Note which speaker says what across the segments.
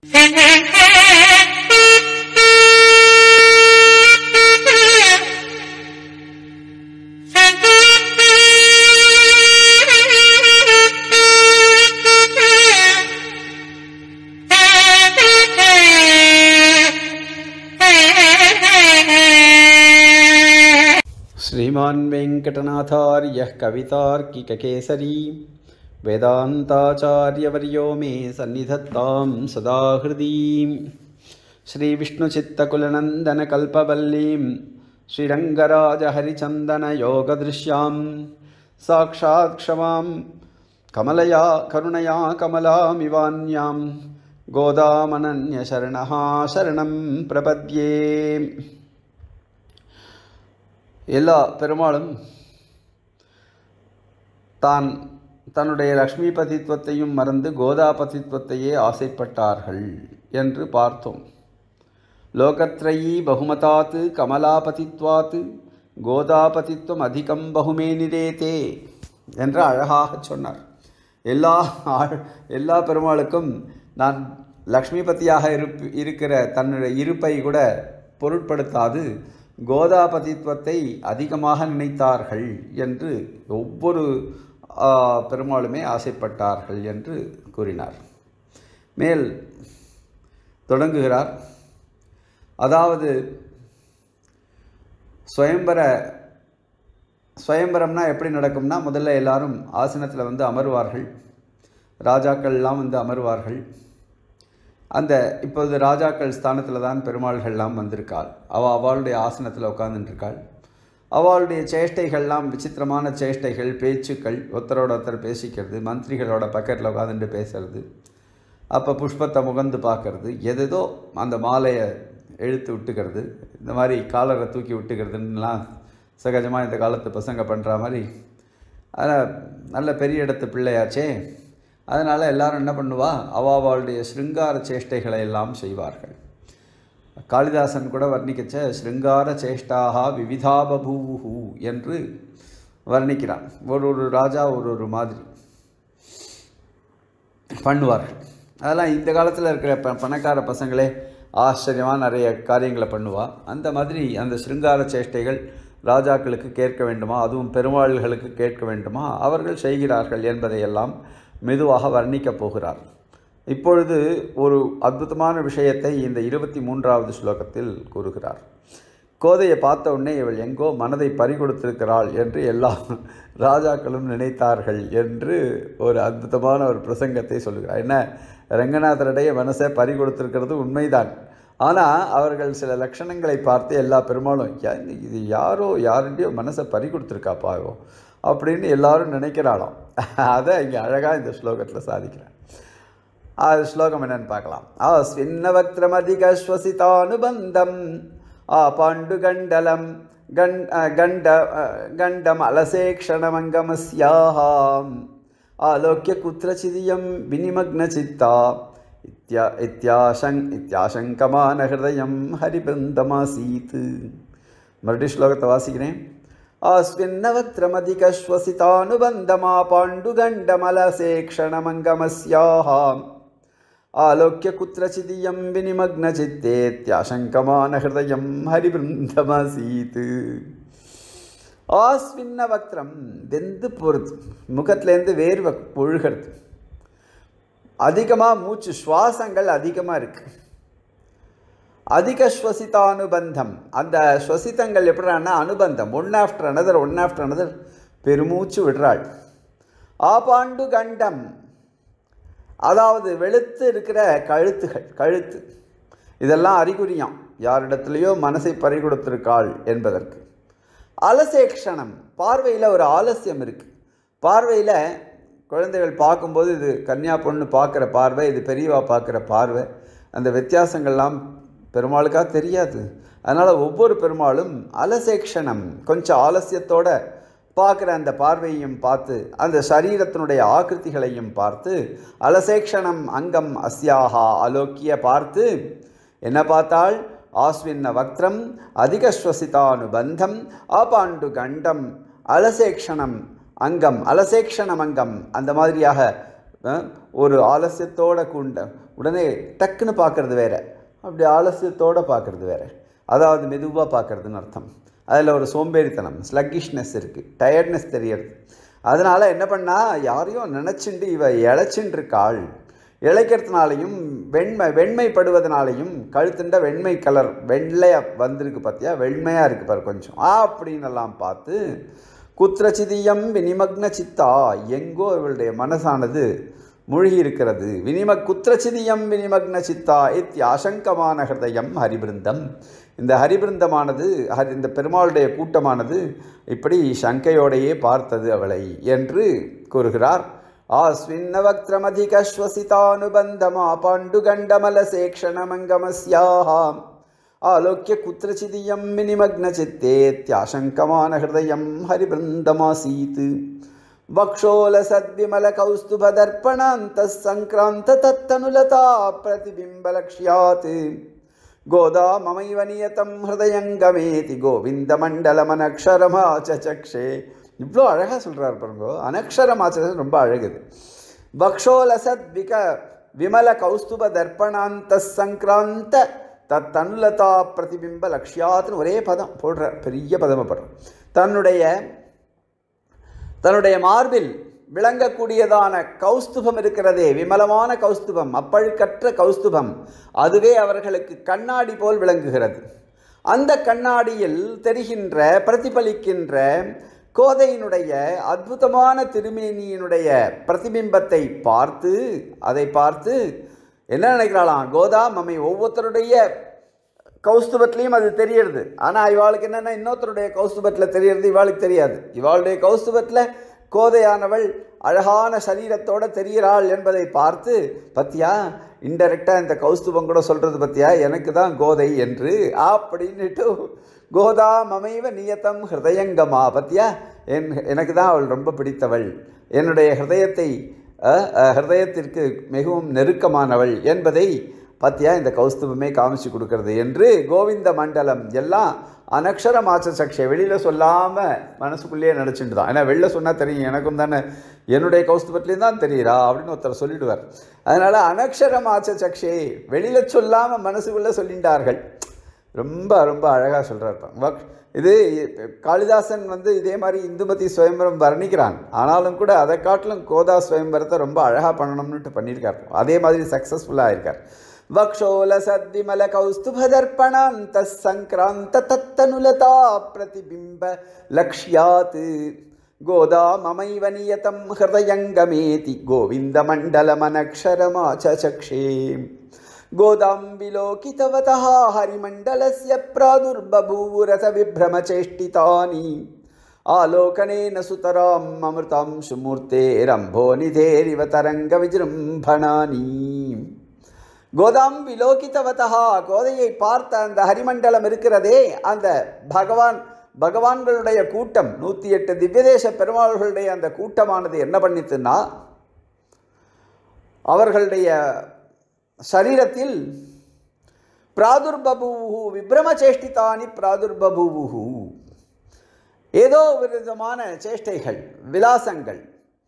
Speaker 1: श्रीमान् वेङ्कटनाथार्यः कवितार्किककेसरी वेदान्ताचार्यवर्यो मे सन्निधत्तां सदा हृदीं श्रीविष्णुचित्तकुलनन्दनकल्पवल्लीं श्रीरङ्गराजहरिचन्दनयोगदृश्यां साक्षात् क्षमां कमलया करुणया कमलामिवान्यां गोदामनन्यशरणः शरणं प्रपद्ये எல்லா பெருமாளும் தான் தன்னுடைய லக்ஷ்மி பதித்துவத்தையும் மறந்து கோதா பதித்துவத்தையே ஆசைப்பட்டார்கள் என்று பார்த்தோம் லோகத்ரயீ பகுமதாத்து கமலாபதித்வாத்து கோதாபதித்துவம் அதிகம் பகுமே நிரேதே என்று அழகாக சொன்னார் எல்லா ஆழ்- எல்லா பெருமாளுக்கும் நான் லக்ஷ்மிபதியாக இருப் இருக்கிற தன்னுடைய இருப்பை கூட பொருட்படுத்தாது கோதாபதித்துவத்தை அதிகமாக நினைத்தார்கள் என்று ஒவ்வொரு ஆ, பெருமாளுமே ஆசைப்பட்டார்கள் என்று கூறினார் மேல் தொடங்குகிறார் அதாவது சுயம்பர சுயம்பரம்னா எப்படி நடக்கும்னா முதல்ல எல்லாரும் ஆசனத்தில் வந்து அமருவார்கள் ராஜாக்கள்லாம் வந்து அமருவார்கள் அந்த இப்போது ராஜாக்கள் ஸ்தானத்தில் தான் பெருமாள்கள்லாம் வந்திருக்காள் அவள் அவளுடைய ஆசனத்தில் உட்காந்துருக்காள் அவளுடைய சேஷ்டைகள்லாம் விசித்திரமான சேஷ்டைகள் பேச்சுக்கள் ஒருத்தரோட ஒருத்தர் பேசிக்கிறது மந்திரிகளோட பக்கத்தில் உட்காந்துட்டு பேசுறது அப்போ புஷ்பத்தை முகந்து பார்க்கறது எதேதோ அந்த மாலையை இழுத்து விட்டுக்கிறது இந்த மாதிரி காலரை தூக்கி விட்டுக்கிறதுலாம் சகஜமாக இந்த காலத்து பசங்க பண்ணுற மாதிரி அதில் நல்ல பெரிய இடத்து பிள்ளையாச்சே அதனால் எல்லாரும் என்ன பண்ணுவா அவ அவளுடைய ஸ்ருங்கார சேஷ்டைகளை எல்லாம் செய்வார்கள் காளிதாசன் கூட வர்ணிக்கச்ச ஸ்ருங்கார சேஷ்டாக விவிதா பபூவு என்று வர்ணிக்கிறான் ஒரு ஒரு ராஜா ஒரு ஒரு மாதிரி பண்ணுவார்கள் அதெல்லாம் இந்த காலத்தில் இருக்கிற ப பணக்கார பசங்களே ஆச்சரியமாக நிறைய காரியங்களை பண்ணுவா அந்த மாதிரி அந்த சிருங்கார சேஷ்டைகள் ராஜாக்களுக்கு கேட்க வேண்டுமா அதுவும் பெருமாள்களுக்கு கேட்க வேண்டுமா அவர்கள் செய்கிறார்கள் என்பதையெல்லாம் மெதுவாக வர்ணிக்கப் போகிறார் இப்பொழுது ஒரு அற்புதமான விஷயத்தை இந்த இருபத்தி மூன்றாவது ஸ்லோகத்தில் கூறுகிறார் கோதையை பார்த்த உடனே இவள் எங்கோ மனதை பறிகொடுத்திருக்கிறாள் என்று எல்லா ராஜாக்களும் நினைத்தார்கள் என்று ஒரு அற்புதமான ஒரு பிரசங்கத்தை சொல்லுகிறார் என்ன ரங்கநாதருடைய மனசை பறிகொடுத்திருக்கிறது உண்மைதான் ஆனால் அவர்கள் சில லட்சணங்களை பார்த்து எல்லா பெருமாளும் "யா- இது யாரோ யாருடையோ மனசை பறி கொடுத்துருக்காப்பாவோ அப்படின்னு எல்லாரும் நினைக்கிறாளாம் அதை இங்கே அழகாக இந்த ஸ்லோகத்தில் சாதிக்கிறார் அது ஸ்லோகம் என்னன்னு பார்க்கலாம் ஆ ஸ்வின்னவக்திரமதிகஸ்வசிதானுபந்தம் ஆ பாண்டுகண்டலம் கண் அ, கண்ட அ, கண்டம் அலசேக்ஷணமங்கமஸ்யாஹாம் ஆலோக்கிய குத்திரச்சிதியம் வினிமக்னச்சித்தா இத்யா இத்யாசங் இத்யாசங்கமான ஹிருதயம் ஹரிபந்தமாசீத் மறுபடியும் ஸ்லோகத்தை வாசிக்கிறேன் ஆஸ்வின்னவக்திரமதிகஸ்வசிதானுபந்தமா பாண்டுகண்டமலசேக்ஷணமங்கமஸ்யாஹாம் ஆலோக்கிய குத்திரச்சிதியம் வினிமக்னச்சித்தேத்யாசங்கமான ஹிருதயம் ஹரிபிருந்தமாசீத் ஆஸ்வின்ன வக்திரம் வெந்து போகிறது முகத்துலேருந்து வேர்வை ஒழுகிறது அதிகமாக மூச்சு சுவாசங்கள் அதிகமாக இருக்குது அதிக ஸ்வசிதானுபந்தம் அந்த ஸ்வசிதங்கள் எப்படின்னா அனுபந்தம் one after another one after another பெருமூச்சு விடுறாள் ஆபாண்டு கண்டம் அதாவது வெளுத்து இருக்கிற கழுத்துகள் கழுத்து இதெல்லாம் அறிகுறியாம் யாரிடத்துலையோ மனசை பறிகொடுத்திருக்காள் என்பதற்கு அலசேக்ஷணம் பார்வையில் ஒரு ஆலசியம் இருக்குது பார்வையில் குழந்தைகள் பார்க்கும்போது இது கன்னியா பொண்ணு பார்க்குற பார்வை இது பெரியவா பார்க்குற பார்வை அந்த வித்தியாசங்கள்லாம் பெருமாளுக்காக தெரியாது அதனால் ஒவ்வொரு பெருமாளும் அலசேக்ஷணம் கொஞ்சம் ஆலசியத்தோட பார்க்குற அந்த பார்வையையும் பார்த்து அந்த சரீரத்தினுடைய ஆக்கிருத்திகளையும் பார்த்து அலசேக்ஷணம் அங்கம் அஸ்யாஹா அலோக்கிய பார்த்து என்ன பார்த்தால் ஆஸ்வின்ன வக்திரம் அதிகஸ்வசிதானுபந்தம் ஆபாண்டு கண்டம் அலசேக்ஷணம் அங்கம் அலசேக்ஷணம் அங்கம் அந்த மாதிரியாக அஹ், ஒரு ஆலசியத்தோட கூண்ட உடனே டக்குன்னு பார்க்கறது வேற அப்படி ஆலசியத்தோட பார்க்கறது வேற அதாவது மெதுவாக பார்க்கறதுன்னு அர்த்தம் அதில் ஒரு சோம்பேறித்தனம் ஸ்லக்கிஷ்னஸ் இருக்குது டயர்ட்னஸ் தெரியறது அதனால் என்ன பண்ணா யாரையும் நினச்சிண்டு இவ இழைச்சின்னு இருக்காள் இழைக்கிறதுனாலையும் வெண்மை வெண்மைப்படுவதனாலையும் கழுத்துண்ட வெண்மை கலர் வெள்ளையாக வந்திருக்கு பார்த்தியா வெண்மையாக இருக்கு பாரு கொஞ்சம் ஆ அப்படின்னு எல்லாம் பார்த்து குத்திரச்சிதியம் வினிமக்ன சித்தா எங்கோ இவளுடைய மனசானது மூழ்கி இருக்கிறது வினிம குத்திரச்சிதியம் வினிமக்ன சித்தா இத்தியாசங்கமான ஹிருதயம் ஹரிபிருந்தம் இந்த ஹரிபிருந்தமானது ஹரி இந்த பெருமாளுடைய கூட்டமானது இப்படி சங்கையோடையே பார்த்தது அவளை என்று கூறுகிறார் ஆஸ்வின்னவக்திரமதிகஸ்வசிதானுபந்தமா பாண்டுகண்டமலசேக்ஷணமங்கமஸ்யாஹாம் ஆலோக்கிய குத்திரச்சிதியம் வினிமக்னச்சித்தேத்யாசங்கமான ஹிருதயம் ஹரிபிருந்தமாசீத் वक्षोलसद्विमलकौस्तुभदर्पणान्तः सङ्क्रान्ततत्तनुलता प्रतिबिम्बलक्ष्यात् गोदा ममैव नियतं हृदयङ्गमेति கோவிந்தமண்டலமனக்ஷரமாச்சக்ஷே இவ்வளோ அழகாக சொல்கிறார் பாருங்கோ அனக்ஷரமாச்சது ரொம்ப அழகுது பக்ஷோலசத் விக விமல கௌஸ்துப தர்ப்பணாந்த சங்கிராந்த தத்தனுலதா பிரதிபிம்ப லக்ஷ்யாத்னு ஒரே பதம் போடுறார் பெரிய பதமாக போடுறார் தன்னுடைய தன்னுடைய மார்பில் விளங்கக்கூடியதான கௌஸ்துபம் இருக்கிறதே விமலமான கௌஸ்துபம் அப்பழுக்கற்ற கௌஸ்துபம் அதுவே அவர்களுக்கு கண்ணாடி போல் விளங்குகிறது அந்த கண்ணாடியில் தெரிகின்ற பிரதிபலிக்கின்ற கோதையினுடைய அற்புதமான திருமேனியினுடைய பிரதிபிம்பத்தை பார்த்து அதை பார்த்து என்ன நினைக்கிறாளாம் கோதா மம்மை ஒவ்வொருத்தருடைய கௌஸ்துபத்திலையும் அது தெரியறது ஆனால் இவாளுக்கு என்னென்னா இன்னொருத்தருடைய கௌஸ்துபத்தில் தெரியறது இவாளுக்கு தெரியாது இவாளுடைய கௌஸ்துபத்தில் கோதையானவள் அழகான சரீரத்தோட தெரிகிறாள் என்பதை பார்த்து பத்தியா இன்டெரக்டாக இந்த கௌஸ்துபம் கூட சொல்கிறது பத்தியா எனக்கு தான் கோதை என்று அப்படின்னுட்டு கோதா மமைவ நியத்தம் ஹிருதயங்கமா பத்தியா என் எனக்கு தான் அவள் ரொம்ப பிடித்தவள் என்னுடைய ஹிருதயத்தை அஹ், அஹ், ஹிருதயத்திற்கு மிகவும் நெருக்கமானவள் என்பதை பாத்தியா இந்த கௌஸ்துபமே காமிச்சு கொடுக்கறது என்று கோவிந்த மண்டலம் எல்லாம் அனக்ஷர மாச்ச சக்ஷே வெளியில் சொல்லாமல் மனசுக்குள்ளேயே நினச்சிட்டு தான் ஏன்னா வெளில சொன்னால் தெரியும் எனக்கும் தானே என்னுடைய கௌஸ்துபத்துலேயும் தான் தெரியுறா அப்படின்னு ஒருத்தர் சொல்லிடுவார் அதனால் அனக்ஷர மாச்ச சக்ஷே வெளியில் சொல்லாமல் மனசுக்குள்ளே சொல்லிட்டார்கள் ரொம்ப ரொம்ப அழகாக சொல்கிறார் இது காளிதாசன் வந்து இதே மாதிரி இந்துமதி சுயம்பரம் வர்ணிக்கிறான் ஆனாலும் கூட அதை காட்டிலும் கோதா சுயம்பரத்தை ரொம்ப அழகாக பண்ணணும்னுட்டு பண்ணியிருக்கார் அதே மாதிரி சக்ஸஸ்ஃபுல்லாக இருக்கார் வக்ஷோலசத்விமல கௌஸ்துபதர்ப்பணாந்த சங்கிராந்த தத்தனுலதா பிரதிபிம்ப லக்ஷ்யாத் கோதா மமைவ நியதம் ஹிருதயங்கமேதி கோவிந்தமண்டலமனக்ஷரமாச்சக்ஷே गोदां विलोकितवतः हरिमण्डलस्य प्रादुर्बभूवुरथविभ्रमचेष्टितानि आलोकनेन सुतराम् अमृतांशुमूर्तेरम्भोनिधेरिव तरङ्गविजृम्भणानि கோதாம் விலோகித்தவதா கோதையை பார்த்த அந்த ஹரிமண்டலம் இருக்கிறதே அந்த பகவான் பகவான்களுடைய கூட்டம் நூற்றி எட்டு திவ்யதேச பெருமாள்களுடைய அந்த கூட்டமானது என்ன பண்ணித்துன்னா அவர்களுடைய சரீரத்தில் பிராதுர்பபூவு விப்ரமச்சேஷ்டிதானி பிராதுர்பபூவு ஏதோ ஒரு விதமான சேஷ்டைகள் விலாசங்கள்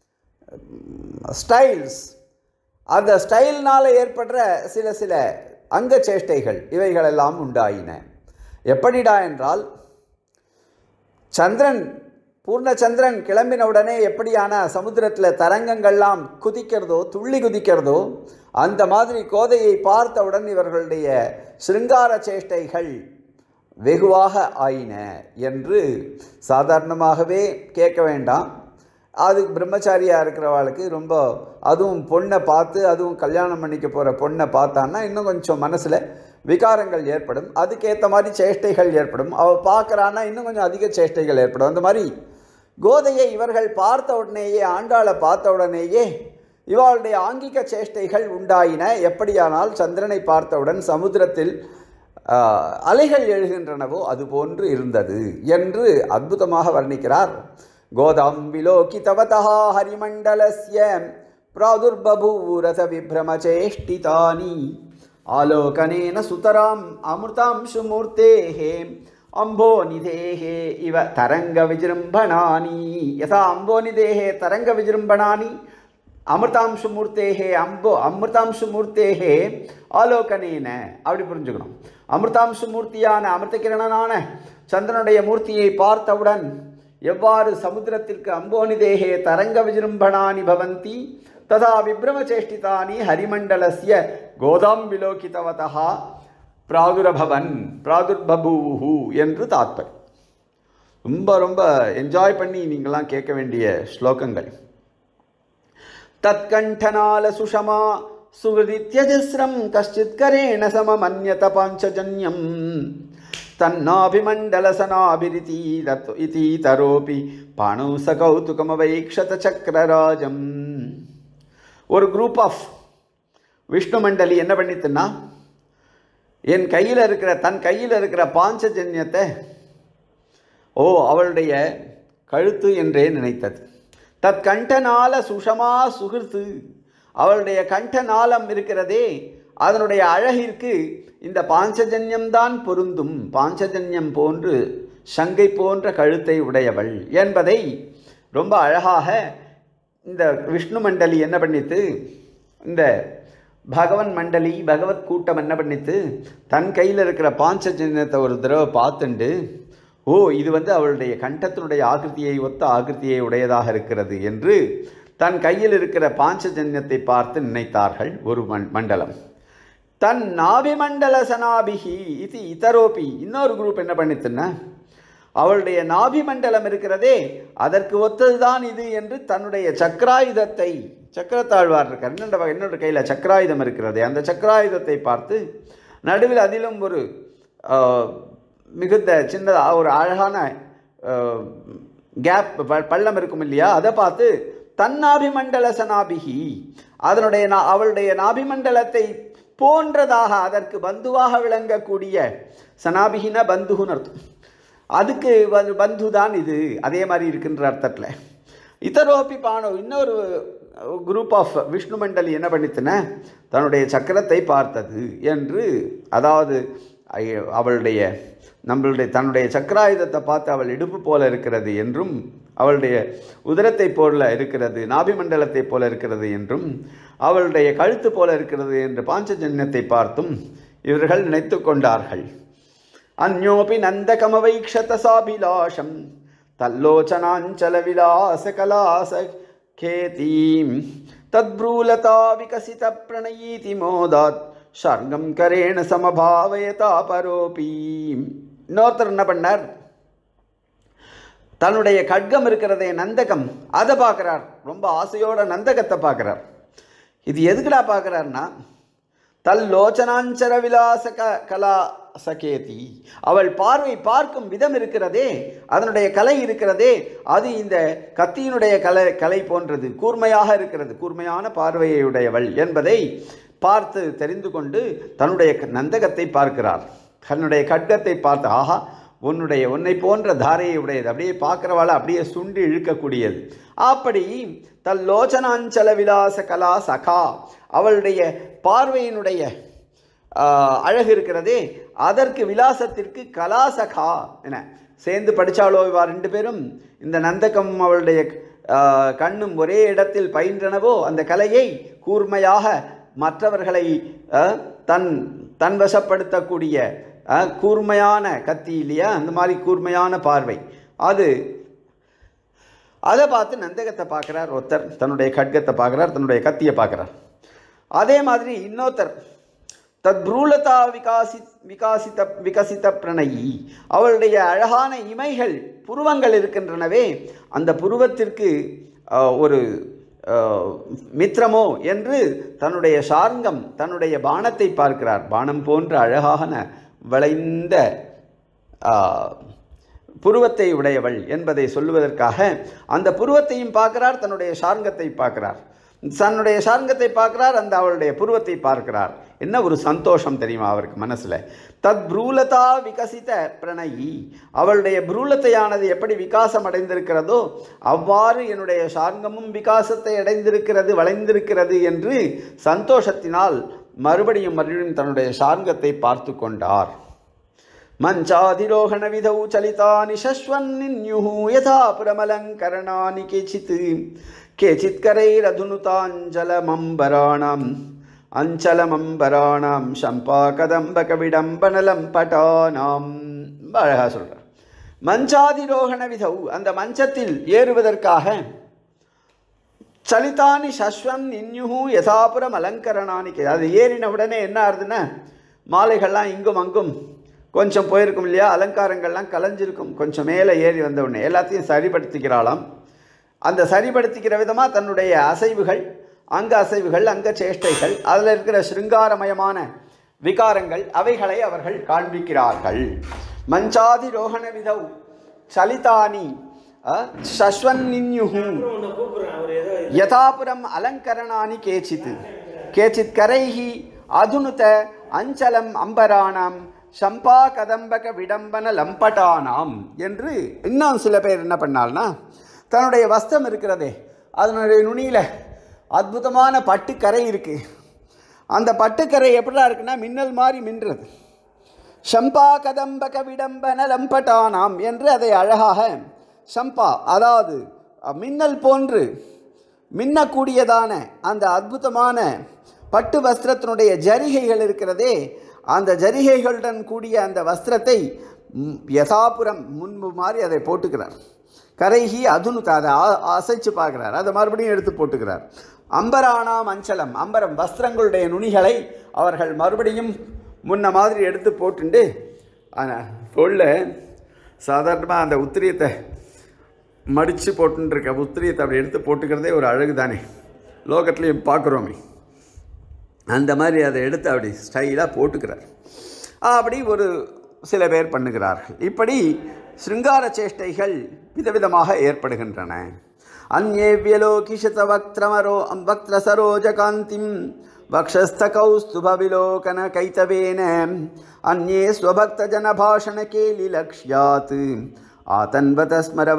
Speaker 1: ஸ்டைல்ஸ் அந்த ஸ்டைல்னால் ஏற்படுற சில சில அங்க சேஷ்டைகள் இவைகளெல்லாம் உண்டாயின எப்படிடா என்றால் சந்திரன் பூர்ணச்சந்திரன் கிளம்பின உடனே எப்படியான சமுத்திரத்தில் தரங்கங்கள்லாம் குதிக்கிறதோ துள்ளி குதிக்கிறதோ அந்த மாதிரி கோதையை பார்த்தவுடன் இவர்களுடைய சிருங்கார சேஷ்டைகள் வெகுவாக ஆயின என்று சாதாரணமாகவே கேட்க வேண்டாம் அது பிரம்மச்சாரியாக இருக்கிறவாளுக்கு ரொம்ப அதுவும் பொண்ணை பார்த்து அதுவும் கல்யாணம் பண்ணிக்க போகிற பொண்ணை பார்த்தான்னா இன்னும் கொஞ்சம் மனசில் விகாரங்கள் ஏற்படும் அதுக்கேற்ற மாதிரி சேஷ்டைகள் ஏற்படும் அவள் பார்க்குறான்னா இன்னும் கொஞ்சம் அதிக சேஷ்டைகள் ஏற்படும் அந்த மாதிரி கோதையை இவர்கள் பார்த்த உடனேயே ஆண்டாளை பார்த்த உடனேயே இவளுடைய ஆங்கிக சேஷ்டைகள் உண்டாயின எப்படியானால் சந்திரனை பார்த்தவுடன் சமுத்திரத்தில் ஆஹ், அலைகள் எழுகின்றனவோ அதுபோன்று இருந்தது என்று அற்புதமாக வர்ணிக்கிறார் கோதாம் விலோகிதவதா ஹரிமண்டலஸ்ய பிராதுர்பூரத விப்ரமச்சேஷ்டிதானி ஆலோகனேன சுதராம் அமிர்தாம்சுமூர்த்தேஹே அம்போநிதேஹே இவ தரங்க விஜృంభணானி யதா அம்போநிதேஹே தரங்க விஜృంభணானி அமிர்தாம்சுமூர்த்தேகே அம்போ அமிர்தாம்சுமூர்த்தேகே ஆலோகனேன அப்படி புரிஞ்சுக்கணும் அமிர்தாம்சுமூர்த்தியான அமிர்த கிரணனான சந்திரனுடைய மூர்த்தியை பார்த்தவுடன் எவ்வாறு சமுத்திரத்திற்கு அம்போனி தேகே தரங்க விஜృంభணானி பவந்தி ததா விப்ரமச்சேஷ்டிதானி ஹரிமண்டலஸ்ய கோதாம் விலோகிதவதா பிராதுரபவன் பிராதுர்பபூஹு என்று தாத்பர் ரொம்ப ரொம்ப என்ஜாய் பண்ணி நீங்களாம் கேட்க வேண்டிய ஸ்லோகங்கள் தத்கண்டனால சுஷமா சுகிருதித்யஜஸ்ரம் கஷ்டித் கரேண சமமன்யத பாஞ்சஜன்யம் தன்னாபிமண்டலசனாபிரிதி தத் இதீதரோபி பாணௌ ச கௌதுகமவைக்ஷத சக்கரராஜம் ஒரு குரூப் ஆஃப் விஷ்ணு மண்டலி என்ன பண்ணித்துன்னா என் கையில் இருக்கிற தன் கையில் இருக்கிற பாஞ்சஜன்யத்தை ஓ அவளுடைய கழுத்து என்றே நினைத்தது தத் கண்டனால சுஷமா சுகிர்த்து அவளுடைய கண்டநாளம் இருக்கிறதே அதனுடைய அழகிற்கு இந்த பாஞ்சஜன்யம்தான் பொருந்தும் பாஞ்சஜன்யம் போன்று சங்கை போன்ற கழுத்தை உடையவள் என்பதை ரொம்ப அழகாக இந்த விஷ்ணு மண்டலி என்ன பண்ணித்து இந்த பகவன் மண்டலி பகவத் கூட்டம் என்ன பண்ணித்து தன் கையில் இருக்கிற பாஞ்சஜன்யத்தை ஒரு தடவை பார்த்துண்டு ஓ இது வந்து அவளுடைய கண்டத்தினுடைய ஆகிருத்தியை ஒத்த ஆகிருத்தியை உடையதாக இருக்கிறது என்று தன் கையில் இருக்கிற பாஞ்சஜன்யத்தை பார்த்து நினைத்தார்கள் ஒரு மண் மண்டலம் தன் நாபிமண்டல சனாபிகி இது இதரோபி இன்னொரு குரூப் என்ன பண்ணித்துன்னா அவளுடைய நாபி மண்டலம் இருக்கிறதே அதற்கு ஒத்ததுதான் இது என்று தன்னுடைய சக்கராயுதத்தை சக்கரத்தாழ்வார் இருக்கார் என்னோட என்னோட கையில் சக்கராயுதம் இருக்கிறதே அந்த சக்கராயுதத்தை பார்த்து நடுவில் அதிலும் ஒரு ஆஹ், மிகுந்த சின்னதாக ஒரு அழகான கேப் பள்ளம் இருக்கும் இல்லையா அதை பார்த்து தன்னாபிமண்டல சனாபிகி அதனுடைய நா- அவளுடைய நாபிமண்டலத்தை போன்றதாக அதற்கு பந்துவாக விளங்கக்கூடிய சனாபிகின பந்துகுன்னு அர்த்தம் அதுக்கு வந்து பந்து தான் இது அதே மாதிரி இருக்கின்ற அர்த்தத்தில் இதரோப்பி பானோ இன்னொரு குரூப் ஆஃப் விஷ்ணு மண்டலி என்ன பண்ணித்துன தன்னுடைய சக்கரத்தை பார்த்தது என்று அதாவது ஐ- அவளுடைய நம்மளுடைய தன்னுடைய சக்கராயுதத்தை பார்த்து அவள் இடுப்பு போல இருக்கிறது என்றும் அவளுடைய உதரத்தை போல இருக்கிறது நாபிமண்டலத்தை போல இருக்கிறது என்றும் அவளுடைய கழுத்து போல இருக்கிறது என்று பாஞ்சஜன்யத்தை பார்த்தும் இவர்கள் நினைத்து கொண்டார்கள் அந்யோபி நந்தகமவைக்ஷத சாபிலாஷம் தல்லோச்சனாஞ்சல விலாச கலாச கேதீம் தத்ப்ரூலதா விகசித பிரணயீதி மோதாத் ஷர்ங்கம் கரேண சமபாவயதா பரோபி இன்னொருத்தர் என்ன பண்ணார் தன்னுடைய கட்கம் இருக்கிறதே நந்தகம் அதை பார்க்குறார் ரொம்ப ஆசையோட நந்தகத்தை பார்க்குறார் இது எதுக்குடா பார்க்குறாருன்னா தல்லோச்சனாஞ்சர விலாச க கலா சகேதி அவள் பார்வை பார்க்கும் விதம் இருக்கிறதே அதனுடைய கலை இருக்கிறதே அது இந்த கத்தியினுடைய கலை கலை போன்றது கூர்மையாக இருக்கிறது கூர்மையான பார்வையை உடையவள் என்பதை பார்த்து தெரிந்து கொண்டு தன்னுடைய க- நந்தகத்தை பார்க்கிறார் தன்னுடைய கட்கத்தை பார்த்து ஆஹா உன்னுடைய உன்னை போன்ற தாரையை உடையது அப்படியே பார்க்குறவாளை அப்படியே சுண்டி இழுக்கக்கூடியது அப்படி தல்லோச்சனாஞ்சல விலாச கலா சகா அவளுடைய பார்வையினுடைய ஆஹ், அழகு இருக்கிறதே அதற்கு விலாசத்திற்கு கலாசகா என சேர்ந்து படித்தாலோ இவா ரெண்டு பேரும் இந்த நந்தகம் அவளுடைய ஆஹ், கண்ணும் ஒரே இடத்தில் பயின்றனவோ அந்த கலையை கூர்மையாக மற்றவர்களை ஆஹ், தன் தன்வசப்படுத்தக்கூடிய ஆஹ், கூர்மையான கத்தி இல்லையா அந்த மாதிரி கூர்மையான பார்வை அது அதை பார்த்து நந்தகத்தை பார்க்குறார் ஒருத்தர் தன்னுடைய கட்கத்தை பார்க்குறார் தன்னுடைய கத்தியை பார்க்குறார் அதே மாதிரி இன்னொருத்தர் தத் ப்ரூலதா விகாசி விகாசித்த விகசித்த பிரணயி அவளுடைய அழகான இமைகள் புருவங்கள் இருக்கின்றனவே அந்த புருவத்திற்கு ஆஹ், ஒரு ஆஹ், மித்திரமோ என்று தன்னுடைய சார்ங்கம் தன்னுடைய பானத்தை பார்க்கிறார் பானம் போன்ற அழகான வளைந்த ஆஹ், புருவத்தை உடையவள் என்பதை சொல்லுவதற்காக அந்த புருவத்தையும் பார்க்கிறார் தன்னுடைய சார்ங்கத்தை பார்க்கிறார் தன்னுடைய சார்ங்கத்தை பார்க்கிறார் அந்த அவளுடைய புருவத்தை பார்க்கிறார் என்ன ஒரு சந்தோஷம் தெரியுமா அவருக்கு மனசுல தத் ப்ரூலதா விகசித பிரணயி அவளுடைய ப்ரூலத்தையானது எப்படி விகாசம் அடைந்திருக்கிறதோ அவ்வாறு என்னுடைய சார்ங்கமும் விகாசத்தை அடைந்திருக்கிறது வளைந்திருக்கிறது என்று சந்தோஷத்தினால் மறுபடியும் மறுபடியும் தன்னுடைய சார்ங்கத்தை பார்த்து கொண்டார் मञ्चाधिरोहणविधौ चलितानि शश्वन्निन्युः यथा प्रमलङ्करणानि केचित् केचित्करैरधुनुताञ्जलमम्बराणाम् அஞ்சலமம்பராணாம் சம்பா கதம்பக விடம்பனலம் பட்டானாம் ரொம்ப அழகாக சொல்கிறார் மஞ்சாதிரோகண விதௌ அந்த மஞ்சத்தில் ஏறுவதற்காக சலிதானி சஸ்வம் நின்யுகு யதாபுரம் அலங்கரணானி கே- அது ஏறின உடனே என்ன ஆகுதுன்னா மாலைகள்லாம் இங்கும் அங்கும் கொஞ்சம் போயிருக்கும் இல்லையா அலங்காரங்கள்லாம் கலைஞ்சிருக்கும் கொஞ்சம் மேலே ஏறி வந்த உடனே எல்லாத்தையும் சரிப்படுத்திக்கிறாளாம் அந்த சரிப்படுத்திக்கிற விதமாக தன்னுடைய அசைவுகள் அங்க அசைவுகள் அங்க சேஷ்டைகள் அதில் இருக்கிற சிருங்காரமயமான விகாரங்கள் அவைகளை அவர்கள் காண்பிக்கிறார்கள் மஞ்சாதி ரோகண விதௌ சலிதானி சஸ்வன்னின்யுகு
Speaker 2: அப்புறம் உன்னை கூப்பிடுறேன் அவர் ஏதோ
Speaker 1: ಯಥಾಪುರಂ ಅಲಂಕರಣಾನಿ ಕೇಚಿತ್ ಕೇಚಿತ್ ಕರೈಹಿ ಅಧುನುತ அஞ்சலம் அம்பராணாம் சம்பா கதம்பக விடம்பன லம்பட்டானாம் என்று இன்னும் சில பேர் என்ன பண்ணால்னா தன்னுடைய வஸ்திரம் இருக்கிறதே அதனுடைய நுனியில் அற்புதமான பட்டுக்கரை இருக்கு அந்த பட்டுக்கரை எப்படிடா இருக்குன்னா மின்னல் மாதிரி மின்றது சம்பா கதம்பக விடம்பன லம்பட்டானாம் என்று அதை அழகாக சம்பா அதாவது அ, மின்னல் போன்று மின்னக்கூடியதான அந்த அற்புதமான பட்டு வஸ்திரத்தினுடைய ஜரிகைகள் இருக்கிறதே அந்த ஜரிகைகளுடன் கூடிய அந்த வஸ்திரத்தை ம், யதாபுரம் முன்பு மாதிரி அதை போட்டுக்கிறார் கரைகி அதுனுக்கு அதை ஆ- அசைச்சு பார்க்குறார் அதை மறுபடியும் எடுத்து போட்டுக்கிறார் அம்பராணாம் அஞ்சலம் அம்பரம் வஸ்திரங்களுடைய நுனிகளை அவர்கள் மறுபடியும் முன்ன மாதிரி எடுத்து போட்டுண்டு ஆனால் தோளில் சாதாரணமாக அந்த உத்திரியத்தை மடித்து போட்டுருக்க உத்திரியத்தை அப்படி எடுத்து போட்டுக்கிறதே ஒரு அழகு தானே லோகத்துலேயும் பார்க்குறோமே அந்த மாதிரி அதை எடுத்து அப்படி ஸ்டைலாக போட்டுக்கிறார் அப்படி ஒரு சில பேர் பண்ணுகிறார்கள் இப்படி சிருங்கார சேஷ்டைகள் விதவிதமாக ஏற்படுகின்றன அந்நே வியலோகிஷத வக்திரமரோ வக்திர சரோஜ காந்திம் வக்ஷஸ்த கௌஸ்துப விலோகன கைத்தவேன அந்நே ஸ்வபக்த ஜனபாஷண கேலி லக்ஷ்யாத் ஆதன்வத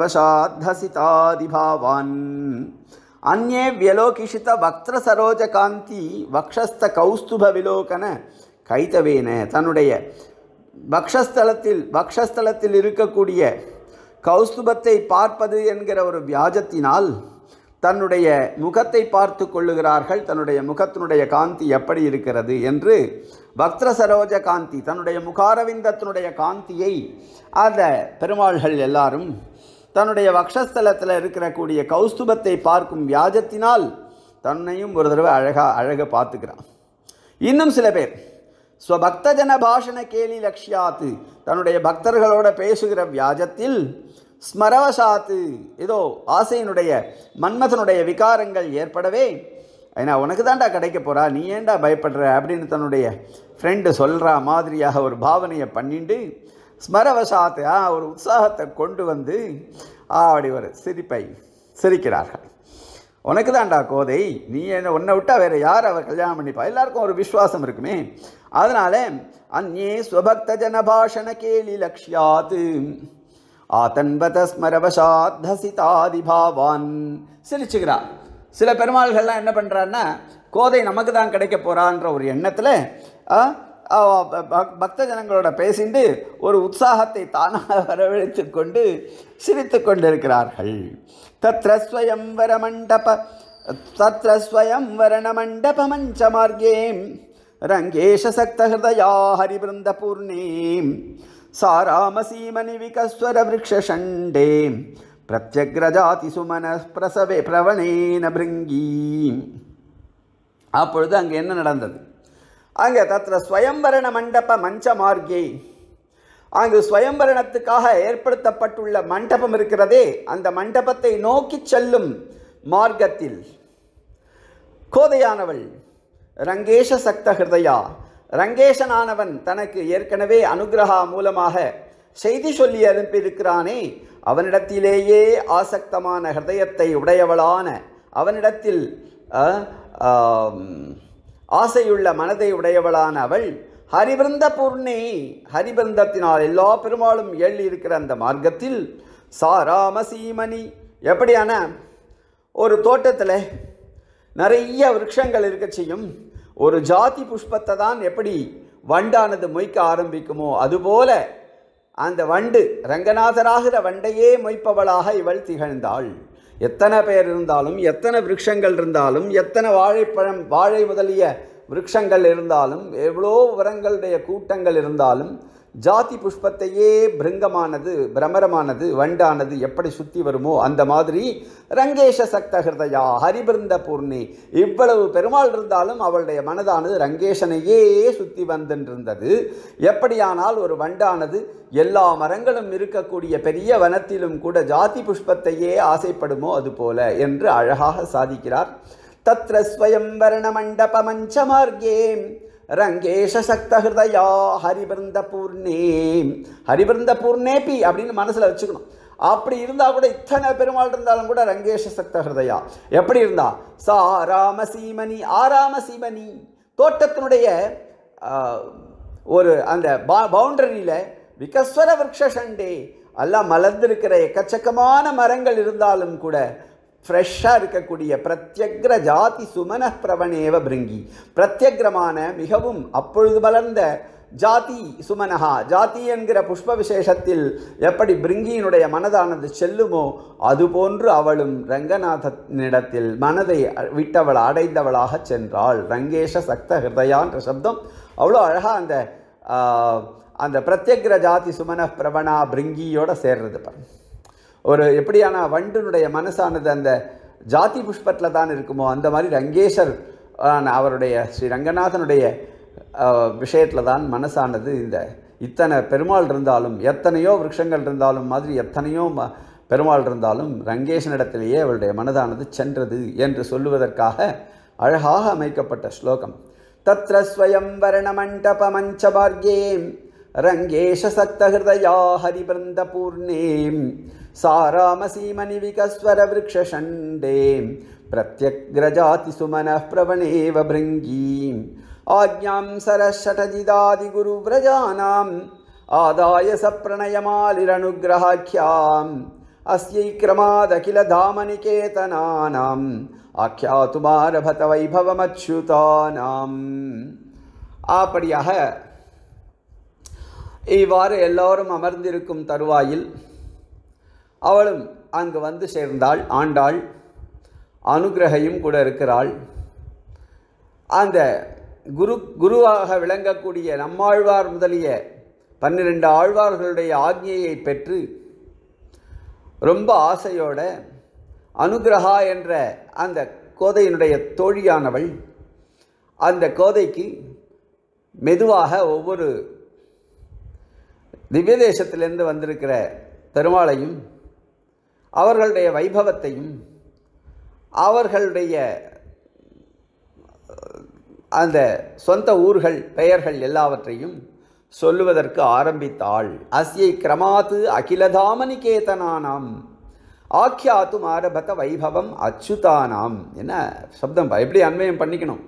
Speaker 1: ஸ்மரவசாத்தசிதாதிபாவான் அந்நே வியலோகிஷித வக்திர சரோஜ காந்தி வக்ஷஸ்த கௌஸ்துப விலோகன கைத்தவேன தன்னுடைய பக்ஷஸ்தலத்தில் பக்ஷஸ்தலத்தில் இருக்கக்கூடிய கௌஸ்துபத்தை பார்ப்பது என்கிற ஒரு வியாஜத்தினால் தன்னுடைய முகத்தை பார்த்து கொள்ளுகிறார்கள் தன்னுடைய முகத்தினுடைய காந்தி எப்படி இருக்கிறது என்று பக்திர சரோஜ காந்தி தன்னுடைய முகாரவிந்தத்தினுடைய காந்தியை அந்த பெருமாள்கள் எல்லாரும் தன்னுடைய வக்ஷஸ்தலத்தில் இருக்கிற கூடிய கௌஸ்துபத்தை பார்க்கும் வியாஜத்தினால் தன்னையும் ஒரு தடவை அழகா அழக பார்த்துக்கிறான் இன்னும் சில பேர் ஸ்வபக்தஜன பாஷண கேலி லக்ஷ்யாத்து தன்னுடைய பக்தர்களோட பேசுகிற வியாஜத்தில் ஸ்மரவசாத்து ஏதோ ஆசையினுடைய மன்மதனுடைய விகாரங்கள் ஏற்படவே ஏன்னா உனக்கு தான்டா கிடைக்க போறா நீ ஏன்டா பயப்படுற அப்படின்னு தன்னுடைய ஃப்ரெண்டு சொல்கிற மாதிரியாக ஒரு பாவனையை பண்ணிண்டு ஸ்மரவசாத்து ஆ, ஒரு உற்சாகத்தை கொண்டு வந்து ஆ, அப்படி ஒரு சிரிப்பை சிரிக்கிறார்கள் உனக்கு தான்டா கோதை நீ என்ன உன்னை விட்டா வேற யார் அவர் கல்யாணம் பண்ணிப்பா எல்லாருக்கும் ஒரு விசுவாசம் இருக்குமே அதனால அந்நே ஸ்வபக்த ஜனபாஷண கேலி லக்ஷ்யாத் ஆதன்வத ஸ்மரவசாத்தசிதாதிபாவான் சிரிச்சுக்கிறார் சில பெருமாள்கள்லாம் என்ன பண்ணுறான்னா கோதை நமக்கு தான் கிடைக்க போகிறான்ற ஒரு எண்ணத்தில் பக்த ஜனங்களோட பேசிண்டு ஒரு உற்சாகத்தை தானாக வரவழைத்து கொண்டு சிரித்து கொண்டிருக்கிறார்கள் தத்ர ஸ்வயம்வர மண்டப தத்ர ஸ்வயம்வரண மண்டப மஞ்ச மார்கே ரங்கேஷ சக்த ஹிருதயா ஹரிபிருந்த பூர்ணீம் சாராமசீமணி விகஸ்வர விரக்ஷண்டே பிரத்யக்ரஜாதி சுமன பிரசவே பிரவணேன பிருங்கீம் அப்பொழுது அங்கே என்ன நடந்தது அங்கே தத்திர ஸ்வயம்பரண மண்டப மஞ்ச மார்க்கே அங்கு ஸ்வயம்பரணத்துக்காக ஏற்படுத்தப்பட்டுள்ள மண்டபம் இருக்கிறதே அந்த மண்டபத்தை நோக்கி செல்லும் மார்க்கத்தில் கோதையானவள் ரங்கேஷ சக்த ஹிருதயா ரங்கேஷனானவன் தனக்கு ஏற்கனவே அனுகிரகா மூலமாக செய்தி சொல்லி அனுப்பியிருக்கிறானே அவனிடத்திலேயே ஆசக்தமான ஹிருதயத்தை உடையவளான அவனிடத்தில் அ, ஆம், ஆசையுள்ள மனதை உடையவளான அவள் ஹரிபிருந்த பூர்ணி ஹரிபிருந்தத்தினால் எல்லா பெருமாளும் எள்ளி இருக்கிற அந்த மார்க்கத்தில் சாராம சீமணி எப்படியான ஒரு தோட்டத்தில் நிறைய விருட்சங்கள் இருக்க செய்யும் ஒரு ஜாதி புஷ்பத்தை தான் எப்படி வண்டானது மொய்க்க ஆரம்பிக்குமோ அதுபோல அந்த வண்டு ரங்கநாதராகிற வண்டையே மொய்ப்பவளாக இவள் திகழ்ந்தாள் எத்தனை பேர் இருந்தாலும் எத்தனை விருட்சங்கள் இருந்தாலும் எத்தனை வாழைப்பழம் வாழை முதலிய விருட்சங்கள் இருந்தாலும் எவ்வளோ வரங்களுடைய கூட்டங்கள் இருந்தாலும் ஜாதி புஷ்பத்தையே பிருங்கமானது பிரமரமானது வண்டானது எப்படி சுத்தி வருமோ அந்த மாதிரி ரங்கேஷ சக்த ஹிருதயா ஹரிபிருந்த பூர்ணி இவ்வளவு பெருமாள் இருந்தாலும் அவளுடைய மனதானது ரங்கேஷனையே சுத்தி வந்துருந்தது எப்படியானால் ஒரு வண்டானது எல்லா மரங்களும் இருக்கக்கூடிய பெரிய வனத்திலும் கூட ஜாதி புஷ்பத்தையே ஆசைப்படுமோ அதுபோல என்று அழகாக சாதிக்கிறார் தத்ர ஸ்வயம் வர்ண மண்டப மஞ்சமார்கே ரங்கேஷ சக்த ஹிருதயா ஹரிபிருந்த பூர்ணே ஹரிபிருந்த பூர்ணேபி அப்படின்னு மனசுல வச்சுக்கணும் அப்படி இருந்தா கூட இத்தனை பெருமாள் இருந்தாலும் கூட ரங்கேஷ சக்த ஹிருதயா எப்படி இருந்தா சா ராம சீமணி ஆராம சீமணி தோட்டத்தினுடைய ஆஹ், ஒரு அந்த பவுண்டரியில விகஸ்வர விரக்ஷண்டே எல்லாம் மலர்ந்திருக்கிற எக்கச்சக்கமான மரங்கள் இருந்தாலும் கூட ஃப்ரெஷ்ஷாக இருக்கக்கூடிய பிரத்யக்ர ஜாதி சுமன பிரவணேவ பிருங்கி பிரத்யக்ரமான மிகவும் அப்பொழுது மலர்ந்த ஜாதி சுமனஹா ஜாதி என்கிற புஷ்ப விசேஷத்தில் எப்படி பிருங்கியினுடைய மனதானது செல்லுமோ அதுபோன்று அவளும் ரங்கநாதனிடத்தில் மனதை விட்டவள் அடைந்தவளாக சென்றாள் ரங்கேஷ சக்த ஹிருதயான்ற சப்தம் அவ்வளோ அழகாக அந்த ஆஹ், அந்த பிரத்யக்ர ஜாதி சுமன பிரவணா பிருங்கியோட சேர்றது பாருங்க ஒரு எப்படியான வண்டினுடைய மனசானது அந்த ஜாதி புஷ்பத்தில் தான் இருக்குமோ அந்த மாதிரி ரங்கேஷர் ஆன அவருடைய ஸ்ரீ ரங்கநாதனுடைய விஷயத்தில் தான் மனசானது இந்த இத்தனை பெருமாள் இருந்தாலும் எத்தனையோ விருட்சங்கள் இருந்தாலும் மாதிரி எத்தனையோ ம- பெருமாள் இருந்தாலும் ரங்கேஷனிடத்திலேயே அவளுடைய மனதானது சென்றது என்று சொல்லுவதற்காக அழகாக அமைக்கப்பட்ட ஸ்லோகம் தத்ர ஸ்வயம் வர்ணமண்டப மஞ்சமார்கே ரங்கேஷ சக்தஹிருதயா ஹரிபிருந்த பூர்ணே சாராமசீமணி விகஸ்வர விரக்ஷண்டே பிரத்யக்ரஜாதி சுமன பிரவணேவ பிருங்கீம் ஆஜ்ஞாம் சரஷடஜிதாதிகுருव्रजानाम् आदाय सप्रणयमालिरनुग्रहाख्याम् अस्यै क्रमादखिलधामनिकेतनानाम् आख्यातुमारभत வைபவமச்சுதானாம் அப்படியாக இவ்வாறு எல்லோரும் அமர்ந்திருக்கும் தருவாயில் அவளும் அங்கு வந்து சேர்ந்தாள் ஆண்டாள் அனுகிரகையும் கூட இருக்கிறாள் அந்த குரு குருவாக விளங்கக்கூடிய நம்மாழ்வார் முதலிய பன்னிரண்டு ஆழ்வார்களுடைய ஆக்ஞையை பெற்று ரொம்ப ஆசையோட அனுகிரகா என்ற அந்த கோதையினுடைய தோழியானவள் அந்த கோதைக்கு மெதுவாக ஒவ்வொரு திவ்ய தேசத்திலிருந்து வந்திருக்கிற பெருமாளையும் அவர்களுடைய வைபவத்தையும் அவர்களுடைய அந்த சொந்த ஊர்கள் பெயர்கள் எல்லாவற்றையும் சொல்லுவதற்கு ஆரம்பித்தாள் அஸ்யை கிரமாத்து அகிலதாமனிகேதனானாம் ஆக்கியாத்தும் ஆரபத வைபவம் அச்சுதானாம் என்ன சப்தம் பா- எப்படி அன்வயம் பண்ணிக்கணும்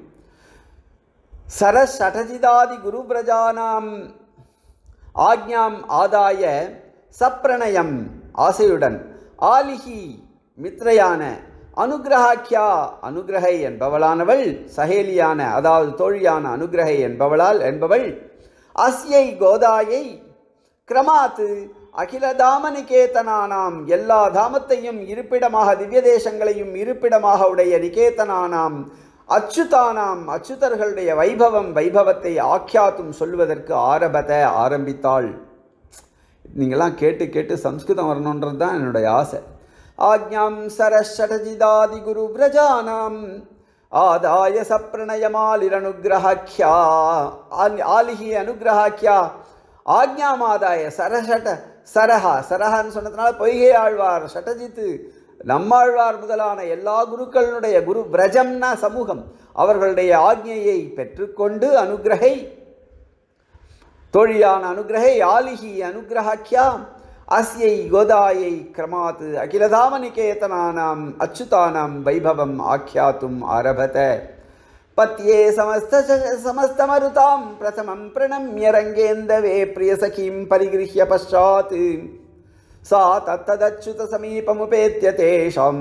Speaker 1: சரஷடஜிதாதி குருபிரஜானாம் ஆக்ஞாம் ஆதாய சப்ரணயம் ஆசையுடன் ஆலிஹி மித்ரையான அனுகிரகாக்கியா அனுகிரகை என்பவளானவள் சகேலியான அதாவது தோழியான அனுகிரகை என்பவளால் என்பவள் அஸ்யை கோதாயை கிரமாத்து அகில தாமநிகேதனானாம் எல்லா தாமத்தையும் இருப்பிடமாக திவ்ய தேசங்களையும் இருப்பிடமாக உடைய நிகேதனானாம் அச்சுதானாம் அச்சுதர்களுடைய வைபவம் வைபவத்தை ஆக்கியாத்தும் சொல்வதற்கு ஆரபத ஆரம்பித்தாள் நீங்களாம் கேட்டு கேட்டு சம்ஸ்கிருதம் வரணுன்றது தான் என்னுடைய ஆசை ஆக்ஞாம் சரஷடஜிதாதி குரு விரஜானாம் ஆதாய சப்ரணயமாலிரனுகிரகாக்கியா ஆல்- ஆலிஹி அனுகிரகாக்கியா ஆக்ஞாமாதாய சரஷட சரஹா சரஹான்னு சொன்னதுனால பொய்கை ஆழ்வார் ஷட்டஜித்து நம்மாழ்வார் முதலான எல்லா குருக்களுடைய குரு விரஜம்னா சமூகம் அவர்களுடைய ஆக்ஞையை பெற்றுக்கொண்டு அனுகிரகை தோழியான அனுகிரகை ஆலிஹி அனுகிரகாக்கியா அஸ்யை கோதாயை கிரமாத் அகிலதாமநிகேதனானாம் அச்சுதானாம் வைபவம் ஆக்கியாத்தும் ஆரபத பத்யே சமஸ்த சமஸ்தமருதாம் பிரதமம் பிரணம்ய ரங்கேந்தவே பிரியசகீம் பரிகிருஹ்ய பశ్చాத் सा तत्तदच्युतसमीपमुपेत्य तेषां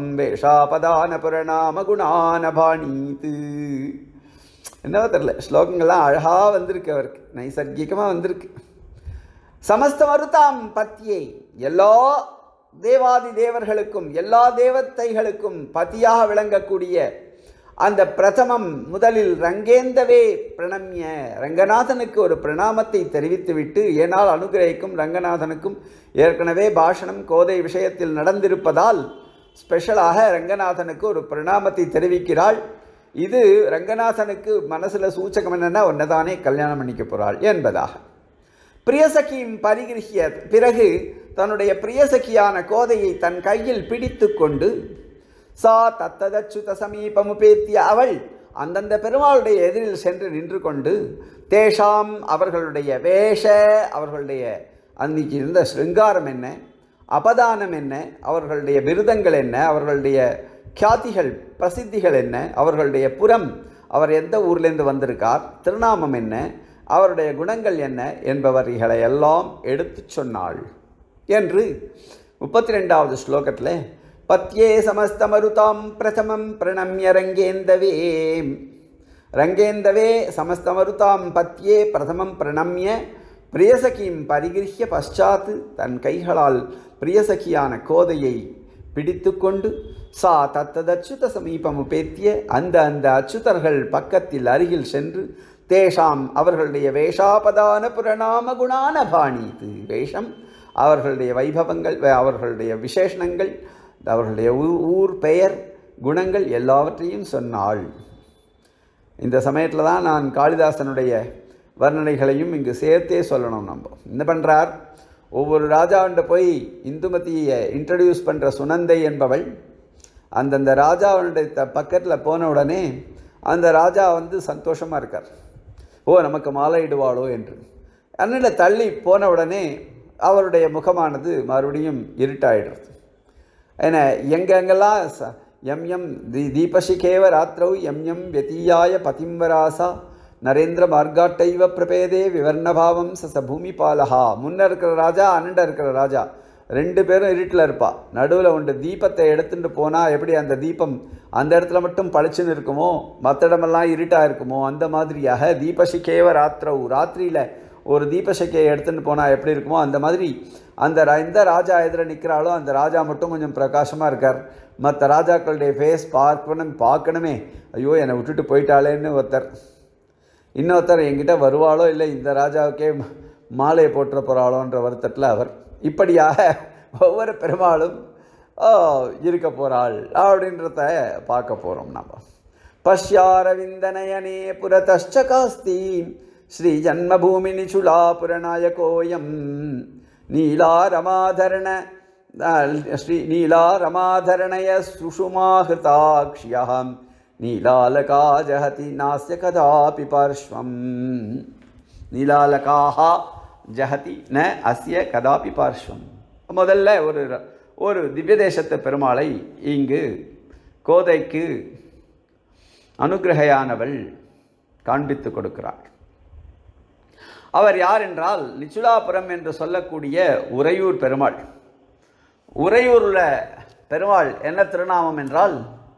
Speaker 1: வேஷாபதானபுரணாமகுணானபாணீத் என்னவோ தெரில ஸ்லோகங்கள்லாம் அழகாக வந்திருக்கு அவருக்கு நைசர்கிகமாக வந்திருக்கு சமஸ்த மருதாம் பத்தியை எல்லா தேவாதி தேவர்களுக்கும் எல்லா தேவத்தைகளுக்கும் பதியாக விளங்கக்கூடிய அந்த பிரதமம் முதலில் ரங்கேந்தவே பிரணம்ய ரங்கநாதனுக்கு ஒரு பிரணாமத்தை தெரிவித்துவிட்டு ஏனால் அனுகிரகிக்கும் ரங்கநாதனுக்கும் ஏற்கனவே பாஷணம் கோதை விஷயத்தில் நடந்திருப்பதால் ஸ்பெஷலாக ரங்கநாதனுக்கு ஒரு பிரணாமத்தை தெரிவிக்கிறாள் இது ரங்கநாதனுக்கு மனசில் சூச்சகம் என்னன்னா ஒன்னதானே கல்யாணம் பண்ணிக்க போகிறாள் என்பதாக பிரியசகியும் பரிகிருகிய பிறகு தன்னுடைய பிரியசகியான கோதையை தன் கையில் பிடித்து கொண்டு சா தத்ததச்சுத சமீபமுபேத்திய அவள் அந்தந்த பெருமாளுடைய எதிரில் சென்று நின்று கொண்டு தேஷாம் அவர்களுடைய வேஷ அவர்களுடைய அன்னைக்கு இருந்த சிருங்காரம் என்ன அபதானம் என்ன அவர்களுடைய விருதங்கள் என்ன அவர்களுடைய கியாதிகள் பிரசித்திகள் என்ன அவர்களுடைய புறம் அவர் எந்த ஊர்லேருந்து வந்திருக்கார் திருநாமம் என்ன அவருடைய குணங்கள் என்ன என்பவர்களை எல்லாம் எடுத்துச் சொன்னாள் என்று முப்பத்தி ரெண்டாவது ஸ்லோகத்தில் பத்யே சமஸ்தமருதாம் பிரதமம் பிரணம்ய ரங்கேந்தவே ரங்கேந்தவே சமஸ்தமருதாம் பத்யே பிரதமம் பிரணம்ய பிரியசகியும் பரிகிருஹ்ய பశ్చాத் தன் கைகளால் பிரியசகியான கோதையை பிடித்து கொண்டு சா தத்ததச்சுத சமீபமுபேத்திய அந்த அந்த அச்சுதர்கள் பக்கத்தில் அருகில் சென்று தேஷாம் அவர்களுடைய வேஷாபதான புரணாம குணான பாணிது வேஷம் அவர்களுடைய வைபவங்கள் வே- அவர்களுடைய விசேஷணங்கள் அவர்களுடைய ஊ- ஊர் பெயர் குணங்கள் எல்லாவற்றையும் சொன்னாள் இந்த சமயத்தில் தான் நான் காளிதாசனுடைய வர்ணனைகளையும் இங்கு சேர்த்தே சொல்லணும் நம்ம என்ன பண்ணுறார் ஒவ்வொரு ராஜாவுண்ட போய் இந்துமதியை இன்ட்ரடியூஸ் பண்ணுற சுனந்தை என்பவள் அந்தந்த ராஜாவுடைய த பக்கத்தில் போன உடனே அந்த ராஜா வந்து சந்தோஷமாக இருக்கார் ஓ நமக்கு மாலையிடுவாளோ என்று அண்ணில் தள்ளி போன உடனே அவருடைய முகமானது மறுபடியும் இருட்டாயிடுறது ஏன்னா எங்கெங்கெல்லாம் ச- எம் எம் தி தீபசிகேவ ராத்திரௌ எம் எம் व्यतीयाय பதிம்வராசா நரேந்திர மார்காட்டைவ பிரபேதே விவர்ணபாவம் ச ச பூமிபாலஹா முன்ன இருக்கிற ராஜா அண்ணண்ட இருக்கிற ராஜா ரெண்டு பேரும் இருட்டில் இருப்பா நடுவில் உண்டு தீபத்தை எடுத்துட்டு போனால் எப்படி அந்த தீபம் அந்த இடத்துல மட்டும் பளிச்சுன்னு இருக்குமோ மற்ற இடமெல்லாம் இருட்டாக இருக்குமோ அந்த மாதிரியாக தீபசிகேவ ராத்திரவு ராத்திரியில் ஒரு தீபசக்கையை எடுத்துட்டு போனால் எப்படி இருக்குமோ அந்த மாதிரி அந்த ரா- எந்த ராஜா எதிர நிற்கிறாளோ அந்த ராஜா மட்டும் கொஞ்சம் பிரகாசமாக இருக்கார் மற்ற ராஜாக்களுடைய ஃபேஸ் பார்க்கணும் பார்க்கணுமே ஐயோ என்னை விட்டுட்டு போயிட்டாளேன்னு ஒருத்தர் இன்னொருத்தர் என்கிட்ட வருவாளோ இல்லை இந்த ராஜாவுக்கே ம- மாலையை போட்டுற போகிறாளோன்ற வருத்தத்தில் அவர் இப்படியாக ஒவ்வொரு பெருமாளும் ஆ, இருக்க போகிறாள் அப்படின்றத பார்க்க போகிறோம் நம்ம பஷ்யாரவிந்தனயனே புரதश्च காஸ்தி ஸ்ரீ ஜன்மபூமி நிச்சுலா புரநாயகோயம் நீலாரமாதரண ஸ்ரீ நீலாரமாதரணய சுஷுமாஹிருதாக்ஷ்யம் நீலாலகா ஜஹதி நாஸ்ய கதாபி பார்ஷ்வம் நீலாலகாக ஜஹதி ந அஸ்ய கதாபி பார்ஷ்வம் முதல்ல ஒரு ர- ஒரு திவ்ய தேசத்து பெருமாளை இங்கு கோதைக்கு அனுக்கிரகையானவள் காண்பித்து கொடுக்கிறாள் அவர் யார் என்றால் நிச்சுலாபுரம் என்று சொல்லக்கூடிய உறையூர் பெருமாள் உறையூரில் பெருமாள் என்ன திருநாமம் என்றால்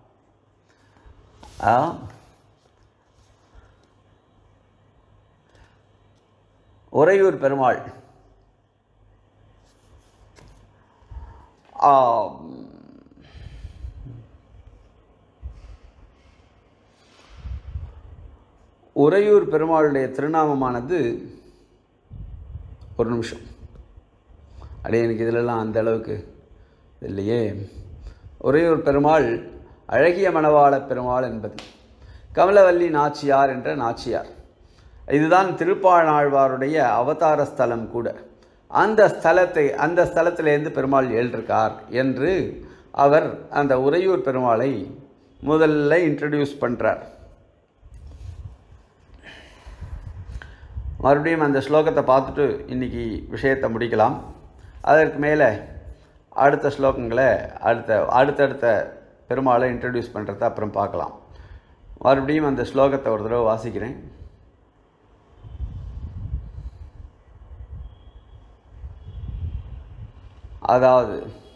Speaker 1: ஆ, உறையூர் பெருமாள் ஆ, உறையூர் பெருமாளுடைய திருநாமமானது ஒரு நிமிஷம் அடே எனக்கு இதிலெல்லாம் அந்த அளவுக்கு இல்லையே உறையூர் பெருமாள் அழகிய மணவாள பெருமாள் என்பது கமலவல்லி நாச்சியார் என்ற நாச்சியார் இதுதான் திருப்பாணாழ்வாருடைய அவதார ஸ்தலம் கூட அந்த ஸ்தலத்தை அந்த ஸ்தலத்திலேருந்து பெருமாள் எழுந்திருக்கார் என்று அவர் அந்த உறையூர் பெருமாளை முதல்ல இன்ட்ரடியூஸ் பண்ணுறார் மறுபடியும் அந்த ஸ்லோகத்தை பார்த்துட்டு இன்னைக்கு விஷயத்தை முடிக்கலாம் அதற்கு மேலே அடுத்த ஸ்லோகங்களை அடுத்த அடுத்தடுத்த பெருமாளை இன்ட்ரடியூஸ் பண்ணுறத அப்புறம் பார்க்கலாம் மறுபடியும் அந்த ஸ்லோகத்தை ஒரு தடவை வாசிக்கிறேன் அதாவது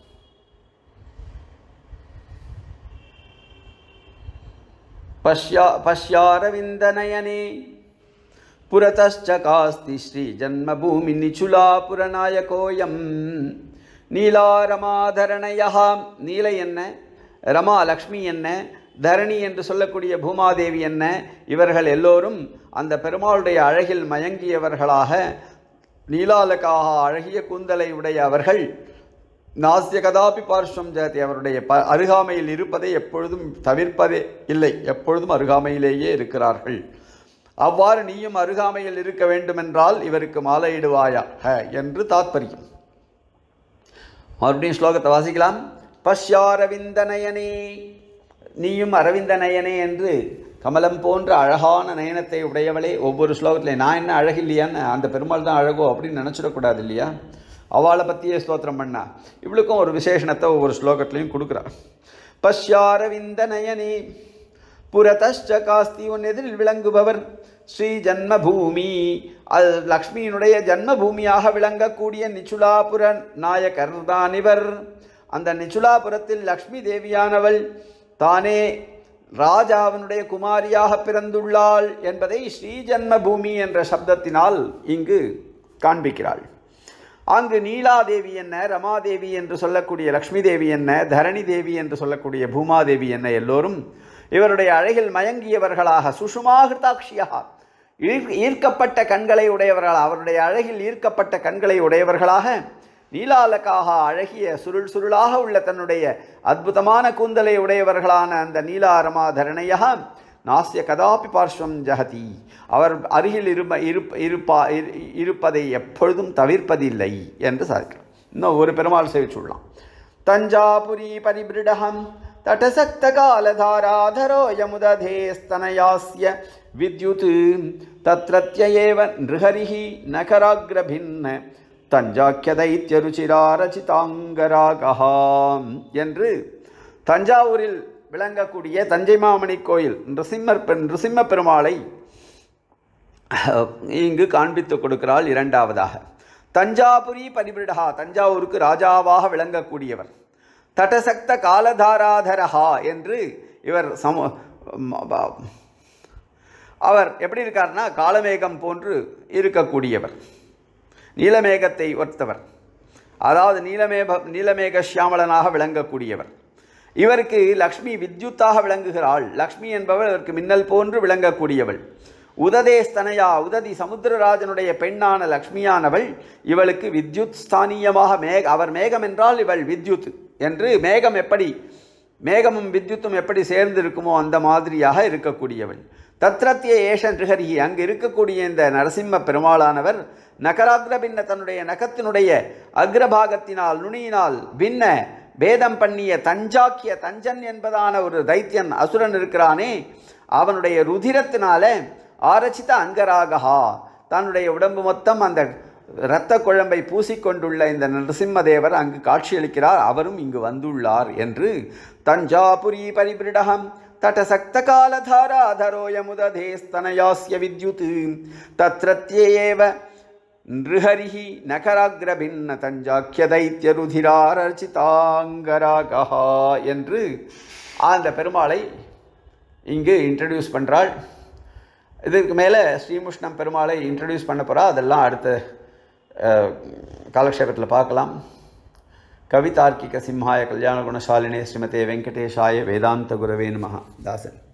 Speaker 1: பஷ்யா பஷ்யாரவிந்தநயனே पुरतश्च कास्ति श्रीजन्मभूमिनिचुलापुरनायकोऽयं நீலா ரமாதரணையா நீலை என்ன ரமா லக்ஷ்மி என்ன தரணி என்று சொல்லக்கூடிய பூமாதேவி என்ன இவர்கள் எல்லோரும் அந்த பெருமாளுடைய அழகில் மயங்கியவர்களாக நீலாலகாக அழகிய கூந்தலை உடைய அவர்கள் நாசிய கதாபி பார்ஷ்வம் ஜெயதி அவருடைய ப அருகாமையில் இருப்பதை எப்பொழுதும் தவிர்ப்பதே இல்லை எப்பொழுதும் அருகாமையிலேயே இருக்கிறார்கள் அவ்வாறு நீயும் அருகாமையில் இருக்க வேண்டுமென்றால் இவருக்கு மாலையிடுவாயா ஹ என்று தாத்பரியம் மறுபடியும் ஸ்லோகத்தை வாசிக்கலாம் பஷ்யாரவிந்தநயனே நீயும் அரவிந்த நயனே என்று கமலம் போன்ற அழகான நயனத்தை உடையவளே ஒவ்வொரு ஸ்லோகத்திலையும் நான் என்ன அழகில்லையான்னு அந்த பெருமாள் தான் அழகோ அப்படின்னு நினச்சிடக்கூடாது இல்லையா அவளை பற்றியே ஸ்தோத்திரம் பண்ணா இவளுக்கும் ஒரு விசேஷணத்தை ஒவ்வொரு ஸ்லோகத்திலையும் கொடுக்குறார் பஷ்யாரவிந்த நயனே புரதஷ்ட காஸ்தி உன் எதிரில் விளங்குபவர் ஸ்ரீ ஜன்மபூமி அது லக்ஷ்மியினுடைய ஜன்மபூமியாக விளங்கக்கூடிய நிச்சுலாபுர நாயகர் தான் இவர் அந்த நிச்சுலாபுரத்தில் லக்ஷ்மி தேவியானவள் தானே ராஜாவினுடைய குமாரியாக பிறந்துள்ளாள் என்பதை ஸ்ரீ ஜன்மபூமி என்ற சப்தத்தினால் இங்கு காண்பிக்கிறாள் அங்கு நீலாதேவி என்ன ரமாதேவி என்று சொல்லக்கூடிய லக்ஷ்மி தேவி என்ன தரணி தேவி என்று சொல்லக்கூடிய பூமாதேவி என்ன எல்லோரும் இவருடைய அழகில் மயங்கியவர்களாக சுஷுமாகிருதாட்சியாக ஈர் ஈர்க்கப்பட்ட கண்களை உடையவர்களாக அவருடைய அழகில் ஈர்க்கப்பட்ட கண்களை உடையவர்களாக நீலாலக்காக அழகிய சுருள் சுருளாக உள்ள தன்னுடைய அற்புதமான கூந்தலை உடையவர்களான அந்த நீலாரமாதரணையா நாசிய கதாபி பார்ஸ்வம் ஜகதி அவர் அருகில் இருப்ப இருப்ப இருப்பா இரு- இருப்பதை எப்பொழுதும் தவிர்ப்பதில்லை என்று சாதிக்கிறார் இன்னும் ஒரு பெருமாள் சேவிச்சுள்ளான் தஞ்சாபுரி பரிபிருடகம் தடசக்த காலதாராதரோ யமுததே ஸ்தனயாஸ்ய வித்யுத் தத்ரத்ய ஏவ நிருஹரிஹி நகராக்ரபின்ன தஞ்சாக்கிய தைத்திய ருச்சிராரச்சிதாங்கராகஹாம் என்று தஞ்சாவூரில் விளங்கக்கூடிய தஞ்சை மாமணி கோயில் நிருசிம்மர் பெ- நிருசிம்ம பெருமாளை இங்கு காண்பித்து கொடுக்கிறாள் இரண்டாவதாக தஞ்சாபுரி பரிபிருடா தஞ்சாவூருக்கு ராஜாவாக விளங்கக்கூடியவர் தடசக்த காலதாராதரஹா என்று இவர் சம ம- ப- அவர் எப்படி இருக்கார்னா காலமேகம் போன்று இருக்கக்கூடியவர் நீலமேகத்தை ஒத்தவர் அதாவது நீலமேக நீலமேக சியாமளனாக விளங்கக்கூடியவர் இவருக்கு லக்ஷ்மி வித்யுத்தாக விளங்குகிறாள் லக்ஷ்மி என்பவள் இவருக்கு மின்னல் போன்று விளங்கக்கூடியவள் உததே ஸ்தனயா உததி சமுத்திரராஜனுடைய பெண்ணான லக்ஷ்மியானவள் இவளுக்கு வித்யுத் ஸ்தானியமாக மேக அவர் மேகம் என்றால் இவள் வித்யுத் என்று மேகம் எப்படி மேகமும் வித்யுத்தும் எப்படி சேர்ந்து இருக்குமோ அந்த மாதிரியாக இருக்கக்கூடியவள் தத்ரத்திய ஏஷன் ரிஹரிஹி அங்கு இருக்கக்கூடிய இந்த நரசிம்ம பெருமாளானவர் நகராக்ர பின்ன தன்னுடைய நகத்தினுடைய அக்ரபாகத்தினால் நுனியினால் பின்ன பேதம் பண்ணிய தஞ்சாக்கிய தஞ்சன் என்பதான ஒரு தைத்தியன் அசுரன் இருக்கிறானே அவனுடைய ருதிரத்தினால ஆரச்சித அங்கராகா தன்னுடைய உடம்பு மொத்தம் அந்த இரத்த குழம்பை பூசிக்கொண்டுள்ள இந்த நரசிம்மதேவர் அங்கு காட்சியளிக்கிறார் அவரும் இங்கு வந்துள்ளார் என்று தஞ்சாபுரி பரிபிருடகம் தடசக்த காலதாராதரோயமுததே ஸ்தனயாஸ்ய வித்யுத் தத்ரத்யேவ நிருஹரிஹி நகராக்ரபின்ன தஞ்சாக்கிய தைத்திய ருதிராரர்ச்சிதாங்கராகா என்று அந்த பெருமாளை இங்கு இன்ட்ரடியூஸ் பண்ணுறாள் இதற்கு மேலே ஸ்ரீமுஷ்ணம் பெருமாளை இன்ட்ரடியூஸ் பண்ண போகிறா அதெல்லாம் அடுத்த அஹ், காலக்ஷேபத்தில் பார்க்கலாம் கவிதார்க்கிக சிம்ஹாய கல்யாண குணசாலினே ஸ்ரீமதே வெங்கடேஷாய வேதாந்த குரவே நமஹ தாசன்